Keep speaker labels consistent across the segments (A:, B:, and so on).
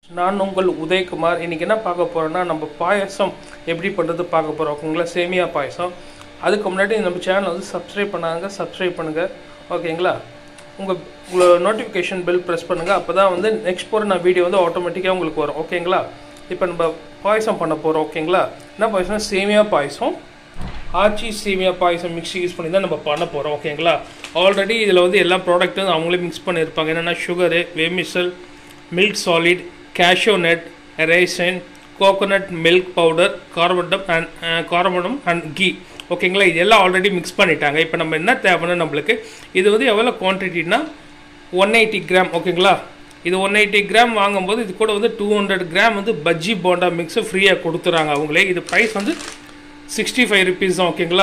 A: நான் உங்கள் உதயகுமார் இன்னைக்கு என்ன பார்க்க போறோம்னா நம்ம பாயசம் எப்படி பண்ணுறது பார்க்க போகிறோம் ஓகேங்களா சேமியா பாயசம் அதுக்கு முன்னாடி நம்ம சேனல் வந்து சப்ஸ்கிரைப் பண்ணாங்க சப்ஸ்கிரைப் பண்ணுங்க ஓகேங்களா உங்கள் உங்களோட நோட்டிஃபிகேஷன் பெல் ப்ரெஸ் பண்ணுங்கள் அப்போ தான் வந்து நெக்ஸ்ட் போகிற நான் வீடியோ வந்து ஆட்டோமேட்டிக்காக உங்களுக்கு வரும் ஓகேங்களா இப்போ நம்ம பாயசம் பண்ண போகிறோம் ஓகேங்களா என்ன பாயசம்னா சேமியா பாயசம் ஆச்சி சேமியா பாயசம் மிக்ஸ் யூஸ் பண்ணி தான் நம்ம பண்ண போகிறோம் ஓகேங்களா ஆல்ரெடி இதில் வந்து எல்லா ப்ராடக்ட்டும் அவங்களே மிக்ஸ் பண்ணியிருப்பாங்க என்னென்னா sugar vermicelli milk solid cashew nut raisin coconut milk powder cardamom and cardamom and ghee ஓகேங்களா இது எல்லாம் ஆல்ரெடி மிக்ஸ் பண்ணிட்டாங்க இப்போ நம்ம என்ன தேவைன்னா நம்மளுக்கு இது வந்து எவ்வளோ குவான்டிட்டினா ஒன் எயிட்டி கிராம் ஓகேங்களா இது ஒன் எயிட்டி கிராம் வாங்கும்போது இது கூட வந்து டூ ஹண்ட்ரட் கிராம் வந்து பஜ்ஜி போண்டா மிக்ஸை ஃப்ரீயாக கொடுத்துறாங்க அவங்களே இது ப்ரைஸ் வந்து சிக்ஸ்டி ஃபைவ் ருபீஸ் தான் ஓகேங்களா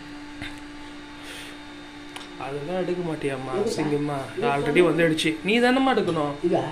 A: அதெல்லாம் எடுக்க மாட்டியாம்மா சிங்கம்மா ஆல்ரெடி வந்து அடிச்சு நீ தானம்மா எடுக்கணும்
B: இதா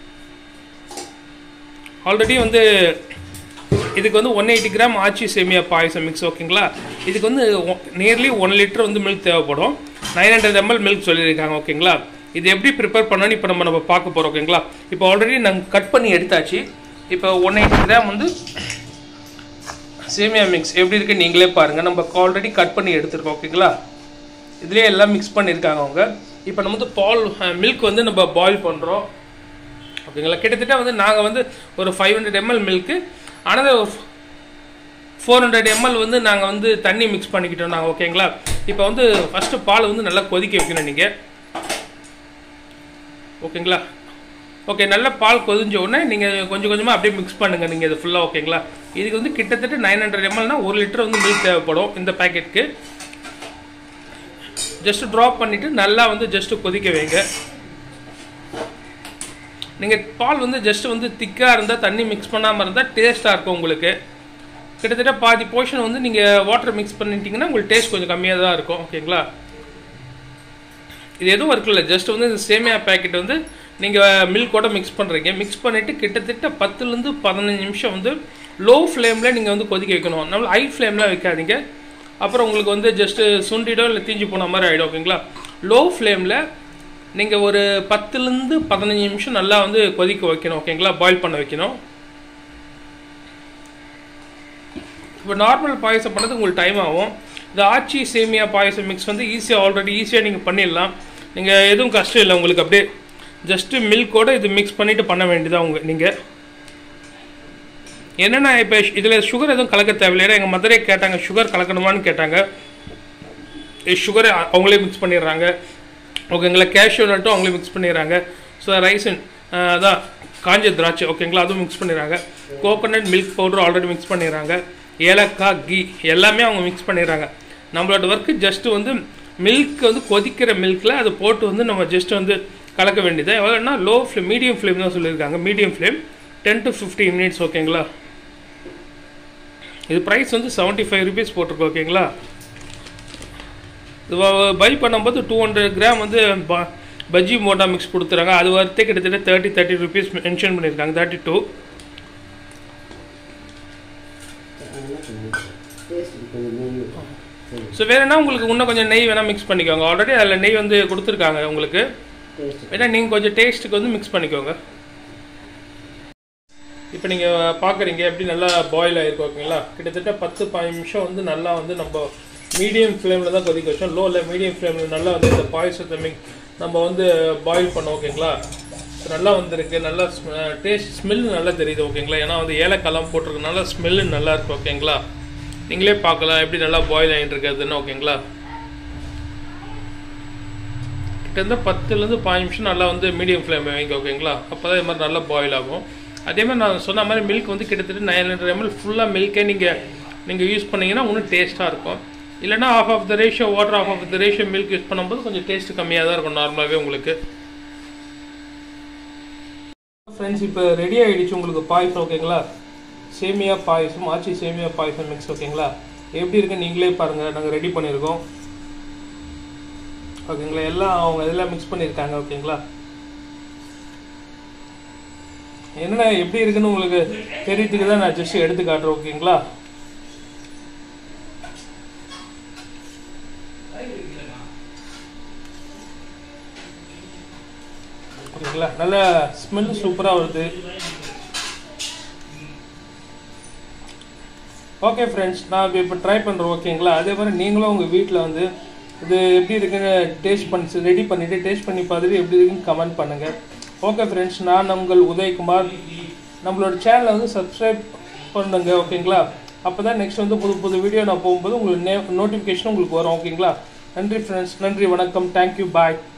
A: ஆல்ரெடி வந்து இதுக்கு வந்து ஒன் எயிட்டி கிராம் ஆச்சி சேமியா பாயசம் மிக்ஸ் ஓகேங்களா இதுக்கு வந்து நியர்லி ஒன் லிட்டர் வந்து மில்க் தேவைப்படும் நைன் ஹண்ட்ரட் எம்எல் மில்க் சொல்லியிருக்காங்க ஓகேங்களா இது எப்படி ப்ரிப்பேர் பண்ணணும்னு இப்போ நம்ம நம்ம பார்க்க போகிறோம் ஓகேங்களா இப்போ ஆல்ரெடி நாங்கள் கட் பண்ணி எடுத்தாச்சு இப்போ ஒன் எயிட்டி கிராம் வந்து சேமியா மிக்ஸ் எப்படி இருக்கு நீங்களே பாருங்கள் நம்ம ஆல்ரெடி கட் பண்ணி எடுத்துருக்கோம் ஓகேங்களா இதுலேயே எல்லாம் மிக்ஸ் பண்ணியிருக்காங்க அவங்க இப்போ நம்ம வந்து பால் மில்க் வந்து நம்ம பாயில் பண்ணுறோம் ஓகேங்களா கிட்டத்தட்ட வந்து நாங்கள் வந்து ஒரு ஃபைவ் ஹண்ட்ரட் எம்எல் மில்க்கு ஆனால் ஃபோர் ஹண்ட்ரட் எம்எல் வந்து நாங்கள் வந்து தண்ணி மிக்ஸ் பண்ணிக்கிட்டோம் நாங்கள் ஓகேங்களா இப்போ வந்து ஃபஸ்ட்டு பால் வந்து நல்லா கொதிக்க வைக்கணும் நீங்கள் ஓகேங்களா ஓகே நல்ல பால் கொதிஞ்ச உடனே நீங்கள் கொஞ்சம் கொஞ்சமாக அப்படியே மிக்ஸ் பண்ணுங்கள் நீங்கள் இது ஃபுல்லாக ஓகேங்களா இதுக்கு வந்து கிட்டத்தட்ட நைன் ஹண்ட்ரட் எம்எல்னா ஒரு லிட்டர் வந்து மில்க் தேவைப்படும் இந்த பேக்கெட்டுக்கு ஜஸ்ட் ட்ராப் பண்ணிவிட்டு நல்லா வந்து ஜஸ்ட்டு கொதிக்க வைங்க நீங்கள் பால் வந்து ஜஸ்ட் வந்து திக்காக இருந்தால் தண்ணி மிக்ஸ் பண்ணாமல் இருந்தால் டேஸ்ட்டாக இருக்கும் உங்களுக்கு கிட்டத்தட்ட பாதி போர்ஷன் வந்து நீங்கள் வாட்டர் மிக்ஸ் பண்ணிட்டீங்கன்னா உங்களுக்கு டேஸ்ட் கொஞ்சம் கம்மியாக தான் இருக்கும் ஓகேங்களா இது எதுவும் இருக்குல்ல ஜஸ்ட் வந்து இந்த சேமியா பேக்கெட் வந்து நீங்கள் மில்கோட மிக்ஸ் பண்ணுறீங்க மிக்ஸ் பண்ணிவிட்டு கிட்டத்தட்ட பத்துலேருந்து பதினஞ்சு நிமிஷம் வந்து லோ ஃப்ளேமில் நீங்கள் வந்து கொதிக்க வைக்கணும் நம்ம ஹை ஃப்ளேமில் வைக்காதீங்க அப்புறம் உங்களுக்கு வந்து ஜஸ்ட்டு சுண்டிடோ இல்லை தீஞ்சு போன மாதிரி ஆகிடும் ஓகேங்களா லோ ஃப்ளேமில் நீங்கள் ஒரு பத்துலேருந்து பதினஞ்சு நிமிஷம் நல்லா வந்து கொதிக்க வைக்கணும் ஓகேங்களா பாயில் பண்ண வைக்கணும் இப்போ நார்மல் பாயசம் பண்ணது உங்களுக்கு டைம் ஆகும் இந்த ஆச்சி சேமியா பாயசம் மிக்ஸ் வந்து ஈஸியாக ஆல்ரெடி ஈஸியாக நீங்கள் பண்ணிடலாம் நீங்கள் எதுவும் கஷ்டம் இல்லை உங்களுக்கு அப்படியே ஜஸ்ட்டு மில்கோட இது மிக்ஸ் பண்ணிவிட்டு பண்ண வேண்டியதான் உங்கள் நீங்கள் என்னென்னா இப்போ இதில் சுகர் எதுவும் கலக்க தேவையில்லை எங்கள் மதரே கேட்டாங்க சுகர் கலக்கணுமான்னு கேட்டாங்க சுகரை அவங்களே மிக்ஸ் பண்ணிடுறாங்க ஓகேங்களா கேஷ்யூ நட்டும் அவங்களே மிக்ஸ் பண்ணிடுறாங்க ஸோ ரைசன் அதான் காஞ்ச திராட்சை ஓகேங்களா அதுவும் மிக்ஸ் பண்ணிடுறாங்க coconut milk powder already mix பண்ணிடுறாங்க ஏலக்காய் கீ எல்லாமே அவங்க மிக்ஸ் பண்ணிடுறாங்க நம்மளோட ஒர்க்கு ஜஸ்ட்டு வந்து மில்க் வந்து கொதிக்கிற மில்கில் அதை போட்டு வந்து நம்ம ஜஸ்ட் வந்து கலக்க வேண்டியது எவ்வளோன்னா லோ ஃப்ளேம் மீடியம் ஃப்ளேம் தான் சொல்லியிருக்காங்க medium flame ten to fifteen minutes ஓகேங்களா இது ப்ரைஸ் வந்து செவன்ட்டி ஃபைவ் ருபீஸ் போட்டிருக்கு ஓகேங்களா இது பை பண்ணும்போது டூ ஹண்ட்ரட் கிராம் வந்து ப- பஜ்ஜி மோட்டா மிக்ஸ் கொடுத்துறாங்க அது வரத்தே கிட்டத்தட்ட தேர்ட்டி தேர்ட்டி ருபீஸ் மென்ஷன் பண்ணியிருக்காங்க தேர்ட்டி டூ
B: டேஸ்ட் கொஞ்சம் நெய் சரி
A: ஸோ வேற என்ன உங்களுக்கு இன்னும் கொஞ்சம் நெய் வேணால் மிக்ஸ் பண்ணிக்கோங்க ஆல்ரெடி அதில் நெய் வந்து கொடுத்துருக்காங்க உங்களுக்கு
B: டேஸ்ட்
A: வேணா நீங்கள் கொஞ்சம் டேஸ்ட்டுக்கு வந்து மிக்ஸ் பண்ணிக்கோங்க இப்போ நீங்கள் பார்க்குறீங்க எப்படி நல்லா பாயில் ஆகிருக்கு ஓகேங்களா கிட்டத்தட்ட பத்து பதினஞ்சு நிமிஷம் வந்து நல்லா வந்து நம்ம மீடியம் ஃப்ளேமில் தான் கொதிக்க வச்சோம் லோவில் மீடியம் ஃப்ளேமில் நல்லா வந்து இந்த பாயசத்தை மிக் நம்ம வந்து பாயில் பண்ணோம் ஓகேங்களா So, நல்லா வந்திருக்கு நல்லா டேஸ்ட் ஸ்மெல் நல்லா தெரியுது ஓகேங்களா ஏன்னா வந்து ஏலக்காய்லாம் போட்டிருக்கனால ஸ்மெல்லு நல்லா இருக்கு ஓகேங்களா நீங்களே பார்க்கலாம் எப்படி நல்லா பாயில் ஆகிட்டு இருக்கிறதுன்னு ஓகேங்களா கிட்டத்தட்ட பத்துலேருந்து பதினஞ்சு நிமிஷம் நல்லா வந்து மீடியம் ஃப்ளேம் வைங்க ஓகேங்களா அப்போ தான் இது மாதிரி நல்லா பாயில் ஆகும் அதே மாதிரி நான் சொன்ன மாதிரி மில்க் வந்து கிட்டத்தட்ட நைன் ஹண்ட்ரட் எம்எல் ஃபுல்லாக மில்கே நீங்கள் நீங்கள் யூஸ் பண்ணீங்கன்னா இன்னும் டேஸ்ட்டாக இருக்கும் இல்லைனா half half the ratio water half half the ratio milk use பண்ணும்போது கொஞ்சம் டேஸ்ட் கம்மியாக தான் இருக்கும் நார்மலாகவே உங்களுக்கு ஃப்ரெண்ட்ஸ் இப்போ ரெடி ஆகிடுச்சு உங்களுக்கு பாயசம் ஓகேங்களா சேமியா பாயசம் ஆச்சி சேமியா பாயசம் மிக்ஸ் ஓகேங்களா எப்படி இருக்கு நீங்களே பாருங்கள் நாங்கள் ரெடி பண்ணியிருக்கோம் ஓகேங்களா எல்லாம் அவங்க இதெல்லாம் மிக்ஸ் பண்ணியிருக்காங்க ஓகேங்களா என்னென்ன எப்படி இருக்குன்னு உங்களுக்கு தெரியறதுக்கு தான் நான் ஜஸ்ட் எடுத்து காட்டுறேன் ஓகேங்களா ஓகேங்களா நல்ல ஸ்மெல் சூப்பராக வருது ஓகே ஃப்ரெண்ட்ஸ் நான் இப்போ ட்ரை பண்ணுறேன் ஓகேங்களா அதே மாதிரி நீங்களும் உங்கள் வீட்டில் வந்து இது எப்படி இருக்குன்னு டேஸ்ட் பண்ணி ரெடி பண்ணிவிட்டு டேஸ்ட் பண்ணி பார்த்துட்டு எப்படி இருக்குன்னு கமெண்ட் பண்ணுங்கள் ஓகே ஃப்ரெண்ட்ஸ் நான் உங்கள் உதயகுமார் நம்மளோட சேனலை வந்து சப்ஸ்கிரைப் பண்ணுங்க ஓகேங்களா அப்போ தான் நெக்ஸ்ட் வந்து புது புது வீடியோ நான் போகும்போது உங்களுக்கு நே நோட்டிஃபிகேஷன் உங்களுக்கு வரும் ஓகேங்களா நன்றி ஃப்ரெண்ட்ஸ் நன்றி வணக்கம் தேங்க்யூ பாய்